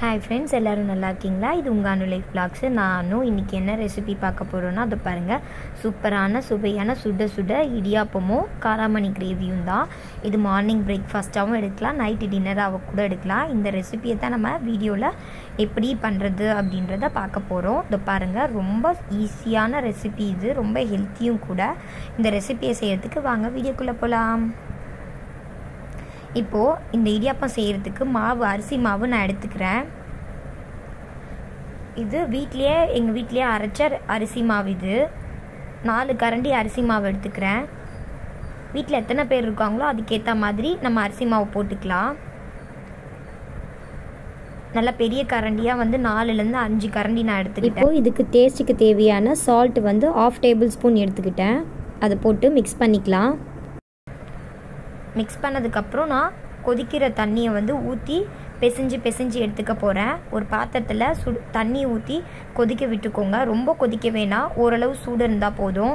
hi friends எல்லோரும் நல்லா இருக்கீங்களா இது உங்கள் அனு லைஃப் பிளாக்ஸு நானும் இன்றைக்கி என்ன ரெசிபி பார்க்க போகிறோன்னா அது பாருங்கள் சூப்பரான சுவையான சுட சுட இடியாப்பமும் காராமணி கிரேவியும் தான் இது மார்னிங் பிரேக்ஃபாஸ்ட்டாகவும் எடுக்கலாம் நைட்டு டின்னராக கூட எடுக்கலாம் இந்த ரெசிபியை தான் நம்ம வீடியோவில் எப்படி பண்ணுறது அப்படின்றத பார்க்க போகிறோம் இது பாருங்கள் ரொம்ப ஈஸியான ரெசிபி இது ரொம்ப ஹெல்த்தியும் கூட இந்த ரெசிபியை செய்கிறதுக்கு வாங்க வீடியோக்குள்ளே போகலாம் இப்போது இந்த இடியாப்பம் செய்கிறதுக்கு மாவு அரிசி மாவு நான் எடுத்துக்கிறேன் இது வீட்லேயே எங்கள் வீட்லேயே அரைச்ச அரிசி மாவு இது நாலு கரண்டி அரிசி மாவு எடுத்துக்கிறேன் வீட்டில் எத்தனை பேர் இருக்காங்களோ அதுக்கேற்ற மாதிரி நம்ம அரிசி மாவு போட்டுக்கலாம் நல்லா பெரிய கரண்டியாக வந்து நாலுலேருந்து அஞ்சு கரண்டி நான் எடுத்துக்கிட்டேன் இப்போது இதுக்கு டேஸ்ட்டுக்கு தேவையான சால்ட் வந்து ஆஃப் டேபிள் ஸ்பூன் எடுத்துக்கிட்டேன் அதை போட்டு மிக்ஸ் பண்ணிக்கலாம் மிக்ஸ் பண்ணதுக்கப்புறம் நான் கொதிக்கிற தண்ணியை வந்து ஊற்றி பிசைஞ்சு பிசைஞ்சு எடுத்துக்க போகிறேன் ஒரு பாத்திரத்தில் சுடு தண்ணி ஊற்றி கொதிக்க விட்டுக்கோங்க ரொம்ப கொதிக்க வேணாம் ஓரளவு சூடு இருந்தால் போதும்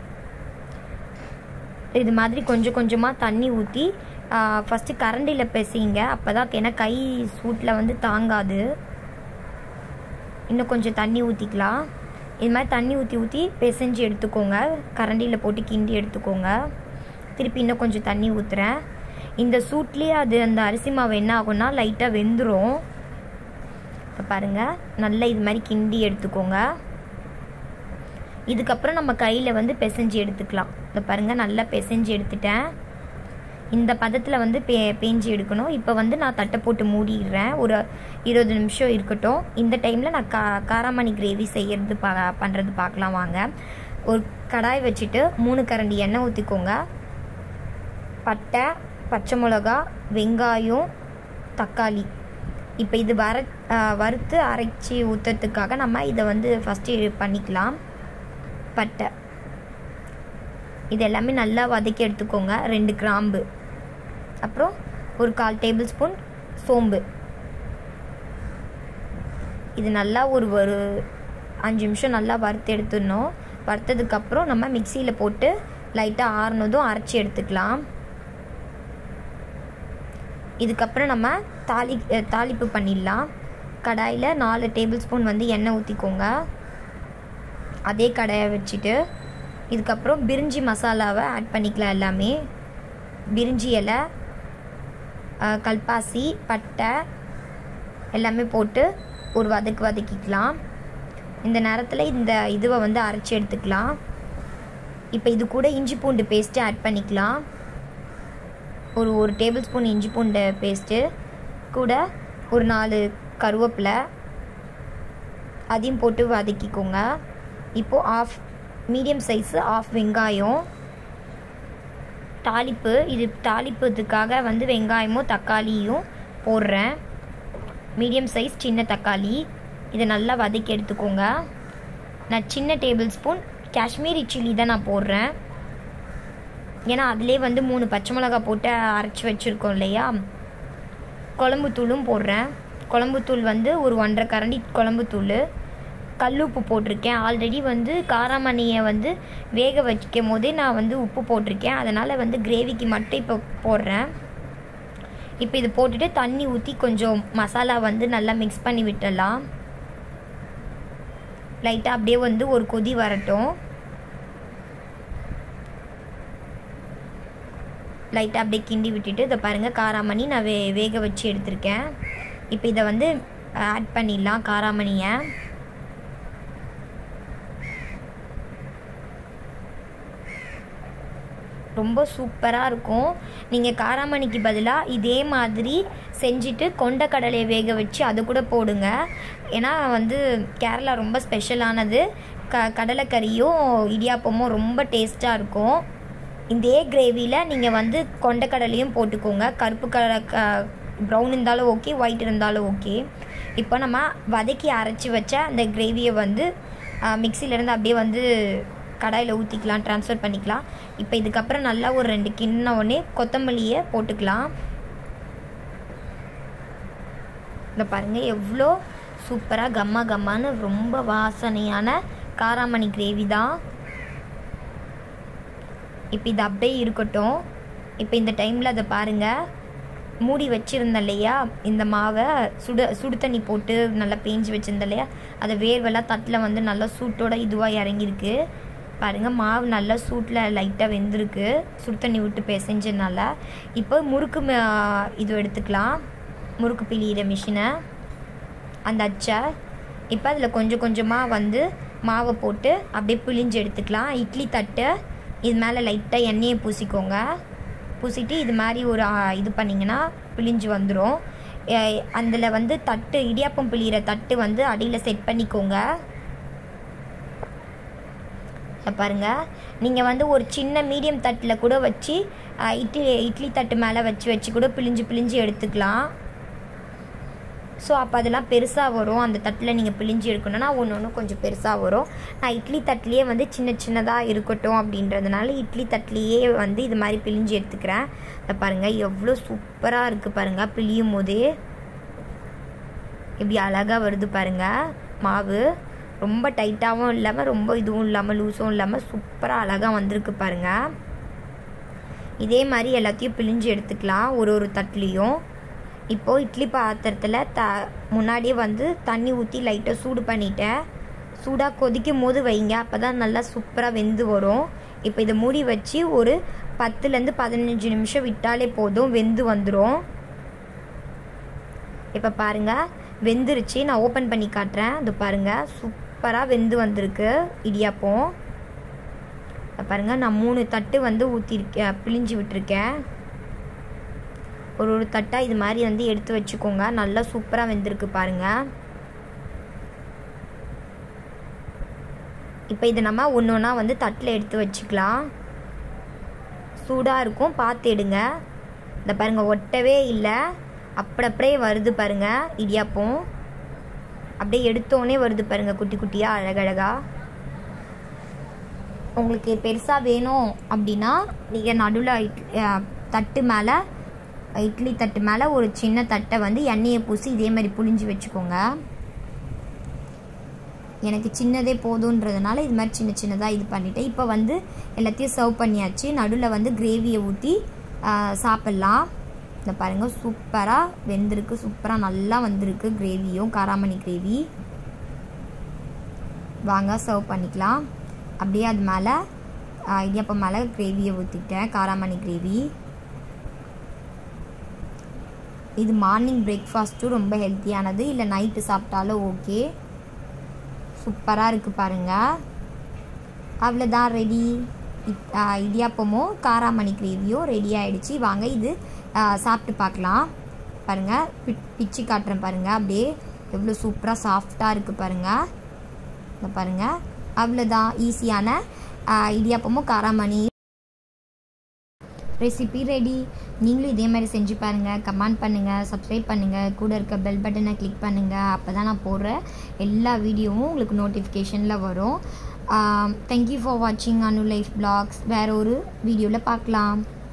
இது மாதிரி கொஞ்சம் கொஞ்சமாக தண்ணி ஊற்றி ஃபஸ்ட்டு கரண்டியில் பிசைங்க அப்போ தான் ஏன்னா கை சூட்டில் வந்து தாங்காது இன்னும் கொஞ்சம் தண்ணி ஊற்றிக்கலாம் இது மாதிரி தண்ணி ஊற்றி ஊற்றி பிசைஞ்சு எடுத்துக்கோங்க கரண்டியில் போட்டு கிண்டி எடுத்துக்கோங்க திருப்பி இன்னும் கொஞ்சம் தண்ணி ஊற்றுறேன் இந்த சூட்லேயே அது அந்த அரிசி மாவு என்ன ஆகும்னா லைட்டாக வெந்துடும் இப்போ பாருங்கள் நல்லா இது மாதிரி கிண்டி எடுத்துக்கோங்க இதுக்கப்புறம் நம்ம கையில் வந்து பிசைஞ்சு எடுத்துக்கலாம் இந்த பாருங்கள் நல்லா பிசைஞ்சு எடுத்துட்டேன் இந்த பதத்தில் வந்து பே பேஞ்சு எடுக்கணும் இப்போ வந்து நான் தட்டை போட்டு மூடிடுறேன் ஒரு இருபது நிமிஷம் இருக்கட்டும் இந்த டைமில் நான் கா காராமணி கிரேவி செய்கிறது பா பண்ணுறது பார்க்கலாம் வாங்க ஒரு கடாய் வச்சுட்டு மூணு கரண்டி எண்ணெய் ஊற்றிக்கோங்க பட்டை பச்சை மிளகா வெங்காயம் தக்காளி இப்போ இது வர வறுத்து அரைச்சி ஊற்றுறதுக்காக நம்ம இதை வந்து ஃபஸ்ட்டு பண்ணிக்கலாம் பட்டை இது எல்லாமே நல்லா வதக்கி எடுத்துக்கோங்க ரெண்டு கிராம்பு அப்புறம் ஒரு கால் டேபிள் ஸ்பூன் சோம்பு இது நல்லா ஒரு ஒரு அஞ்சு நிமிஷம் நல்லா வறுத்து எடுத்துடணும் வறுத்ததுக்கப்புறம் நம்ம மிக்சியில் போட்டு லைட்டாக ஆறுனதும் அரைச்சி எடுத்துக்கலாம் இதுக்கப்புறம் நம்ம தாளி தாளிப்பு பண்ணிடலாம் கடாயில் நாலு டேபிள் ஸ்பூன் வந்து எண்ணெய் ஊற்றிக்கோங்க அதே கடாயை வச்சுட்டு இதுக்கப்புறம் பிரிஞ்சி மசாலாவை ஆட் பண்ணிக்கலாம் எல்லாமே பிரிஞ்சி இலை கல்பாசி பட்டை எல்லாமே போட்டு ஒரு வதக்கு வதக்கிக்கலாம் இந்த நேரத்தில் இந்த இதுவை வந்து அரைச்சி எடுத்துக்கலாம் இப்போ இது கூட இஞ்சி பூண்டு பேஸ்ட்டு ஆட் பண்ணிக்கலாம் ஒரு ஒரு டேபிள் ஸ்பூன் இஞ்சி பூண்டு பேஸ்ட்டு கூட ஒரு நாலு கருவேப்பிலை அதையும் போட்டு வதக்கிக்கோங்க இப்போது ஆஃப் மீடியம் சைஸு ஆஃப் வெங்காயம் தாளிப்பு இது தாளிப்பதுக்காக வந்து வெங்காயமும் தக்காளியும் போடுறேன் மீடியம் சைஸ் சின்ன தக்காளி இதை நல்லா வதக்கி எடுத்துக்கோங்க நான் சின்ன டேபிள் ஸ்பூன் காஷ்மீரி சில்லி தான் நான் போடுறேன் ஏன்னா அதிலே வந்து மூணு பச்சை மிளகா போட்டு அரைச்சி வச்சுருக்கோம் இல்லையா குழம்பு தூளும் போடுறேன் குழம்பு தூள் வந்து ஒரு ஒன்றரை கரண்டி குழம்பு தூள் கல்லுப்பு போட்டிருக்கேன் ஆல்ரெடி வந்து காராமணியை வந்து வேக வைக்கும் போதே நான் வந்து உப்பு போட்டிருக்கேன் அதனால் வந்து கிரேவிக்கு மட்டும் இப்போ போடுறேன் இப்போ இது போட்டுட்டு தண்ணி ஊற்றி கொஞ்சம் மசாலா வந்து நல்லா மிக்ஸ் பண்ணி விட்டுடலாம் லைட்டாக அப்படியே வந்து ஒரு கொதி வரட்டும் லைட்டாக அப்படியே கிண்டி விட்டுட்டு இதை பாருங்கள் காராமணி நான் வே வேக வச்சு எடுத்திருக்கேன் இப்போ இதை வந்து ஆட் பண்ணிடலாம் காராமணியை ரொம்ப சூப்பராக இருக்கும் நீங்கள் காராமணிக்கு பதிலாக இதே மாதிரி செஞ்சுட்டு கொண்டக்கடலையை வேக வச்சு அது கூட போடுங்க ஏன்னா வந்து கேரளா ரொம்ப ஸ்பெஷலானது க கடலைக்கறியும் இடியாப்பமும் ரொம்ப டேஸ்ட்டாக இருக்கும் இதே கிரேவியில் நீங்கள் வந்து கொண்டக்கடலையும் போட்டுக்கோங்க கருப்பு கடலை க ப்ரௌன் இருந்தாலும் ஓகே ஒயிட் இருந்தாலும் ஓகே இப்போ நம்ம வதக்கி அரைச்சி வச்ச அந்த கிரேவியை வந்து மிக்சிலேருந்து அப்படியே வந்து கடாயில் ஊற்றிக்கலாம் ட்ரான்ஸ்ஃபர் பண்ணிக்கலாம் இப்போ இதுக்கப்புறம் நல்லா ஒரு ரெண்டு கிண்ண உடனே கொத்தமல்லியை போட்டுக்கலாம் இந்த பாருங்கள் எவ்வளோ சூப்பராக கம்மா கம்மான்னு ரொம்ப வாசனையான காராமணி கிரேவி தான் இப்போ இது அப்படியே இருக்கட்டும் இப்போ இந்த டைமில் அதை பாருங்கள் மூடி வச்சுருந்தேன் இல்லையா இந்த மாவை சுட சுடு தண்ணி போட்டு நல்லா பேஞ்சு வச்சுருந்தேன் இல்லையா அதை வேர்வெல்லாம் தட்டில் வந்து நல்லா சூட்டோட இதுவாக இறங்கியிருக்கு பாருங்கள் மாவு நல்லா சூட்டில் லைட்டாக வெந்திருக்கு சுடு தண்ணி விட்டு பிசைஞ்சதுனால இப்போ முறுக்கு ம- இது எடுத்துக்கலாம் முறுக்கு பிழியிற மிஷினை அந்த அச்சை இப்போ அதில் கொஞ்சம் கொஞ்சமாக வந்து மாவை போட்டு அப்படியே பிழிஞ்சு எடுத்துக்கலாம் இட்லி தட்டு இது மேலே லைட்டாக எண்ணெயை பூசிக்கோங்க பூசிட்டு இது மாதிரி ஒரு ஆ, இது பண்ணிங்கன்னா பிழிஞ்சு வந்துடும் அதில் வந்து தட்டு இடியாப்பம் பிழியிற தட்டு வந்து அடியில் செட் பண்ணிக்கோங்க இதை பாருங்க நீங்கள் வந்து ஒரு சின்ன மீடியம் தட்டில் கூட வச்சு ஆ, இட்லி இட்லி தட்டு மேலே வச்சு வச்சு கூட பிழிஞ்சு பிழிஞ்சு எடுத்துக்கலாம் ஸோ அப்போ அதெல்லாம் பெருசாக வரும் அந்த தட்டில் நீங்கள் பிழிஞ்சு எடுக்கணும்னா ஒன்று ஒன்று கொஞ்சம் பெருசாக வரும் நான் இட்லி தட்டிலேயே வந்து சின்ன சின்னதாக இருக்கட்டும் அப்படின்றதுனால இட்லி தட்டிலேயே வந்து இது மாதிரி பிழிஞ்சு எடுத்துக்கிறேன் இதை பாருங்கள் எவ்வளோ சூப்பராக இருக்குது பாருங்கள் பிழியும் போதே எப்படி அழகாக வருது பாருங்கள் மாவு ரொம்ப டைட்டாகவும் இல்லாமல் ரொம்ப இதுவும் இல்லாமல் லூஸும் இல்லாமல் சூப்பராக அழகாக வந்திருக்கு பாருங்கள் இதே மாதிரி எல்லாத்தையும் பிழிஞ்சு எடுத்துக்கலாம் ஒரு ஒரு தட்டுலேயும் இப்போது இட்லி பாத்திரத்தில் த முன்னாடியே வந்து தண்ணி ஊற்றி லைட்டாக சூடு பண்ணிட்டேன் சூடாக கொதிக்கும் போது வைங்க அப்போ தான் நல்லா சூப்பராக வெந்து வரும் இப்போ இதை மூடி வச்சு ஒரு பத்துலேருந்து பதினஞ்சு நிமிஷம் விட்டாலே போதும் வெந்து வந்துடும் இப்போ பாருங்கள் வெந்துருச்சு நான் ஓப்பன் பண்ணி காட்டுறேன் இது பாருங்கள் சூப்பராக வெந்து வந்திருக்கு இடியாப்பம் இதை பாருங்கள் நான் மூணு தட்டு வந்து ஊற்றிருக்கேன் பிழிஞ்சு விட்டுருக்கேன் ஒரு ஒரு தட்டாக இது மாதிரி வந்து எடுத்து வச்சுக்கோங்க நல்லா சூப்பராக வெந்திருக்கு பாருங்கள் இப்போ இதை நம்ம ஒன்று ஒன்றா வந்து தட்டில் எடுத்து வச்சுக்கலாம் சூடாக இருக்கும் பார்த்து எடுங்க இந்த பாருங்கள் ஒட்டவே இல்லை அப்படி அப்படியே வருது பாருங்க இடியாப்பம் அப்படியே எடுத்தோடனே வருது பாருங்க குட்டி குட்டியாக அழகழகா உங்களுக்கு பெருசாக வேணும் அப்படின்னா நீங்கள் நடுவில் தட்டு மேலே இட்லி தட்டு மேலே ஒரு சின்ன தட்டை வந்து எண்ணெயை பூசி இதே மாதிரி புழிஞ்சு வச்சுக்கோங்க எனக்கு சின்னதே போதுன்றதுனால இது மாதிரி சின்ன சின்னதாக இது பண்ணிட்டேன் இப்போ வந்து எல்லாத்தையும் சர்வ் பண்ணியாச்சு நடுவில் வந்து கிரேவியை ஊற்றி சாப்பிட்லாம் இந்த பாருங்கள் சூப்பராக வெந்திருக்கு சூப்பராக நல்லா வந்திருக்கு கிரேவியும் காராமணி கிரேவி வாங்க சர்வ் பண்ணிக்கலாம் அப்படியே அது மேலே இடியப்பம் மேலே கிரேவியை ஊற்றிட்டேன் காராமணி கிரேவி இது மார்னிங் பிரேக்ஃபாஸ்ட்டும் ரொம்ப ஹெல்த்தியானது இல்லை நைட்டு சாப்பிட்டாலும் ஓகே சூப்பராக இருக்குது பாருங்கள் அவ்வளோதான் ரெடி இடியாப்பமும் காராமணி கிரேவியும் ரெடி ஆயிடுச்சு வாங்க இது ஆ, சாப்பிட்டு பார்க்கலாம் பாருங்கள் பி பிச்சு காட்டுறேன் பாருங்கள் அப்படியே எவ்வளோ சூப்பராக சாஃப்டாக இருக்குது பாருங்கள் இந்த பாருங்கள் அவ்வளோதான் ஈஸியான ஆ, இடியாப்பமும் காராமணி ரெசிபி ரெடி நீங்களும் இதே மாதிரி செஞ்சு பாருங்கள் கமெண்ட் பண்ணுங்கள் சப்ஸ்கிரைப் பண்ணுங்கள் கூட இருக்க பெல் பட்டனை கிளிக் பண்ணுங்கள் அப்போ தான் நான் போடுற எல்லா வீடியோவும் உங்களுக்கு நோட்டிஃபிகேஷனில் வரும் தேங்க்யூ ஃபார் வாட்சிங் அனு லைஃப் பிளாக்ஸ் வேற ஒரு வீடியோவில் பார்க்கலாம்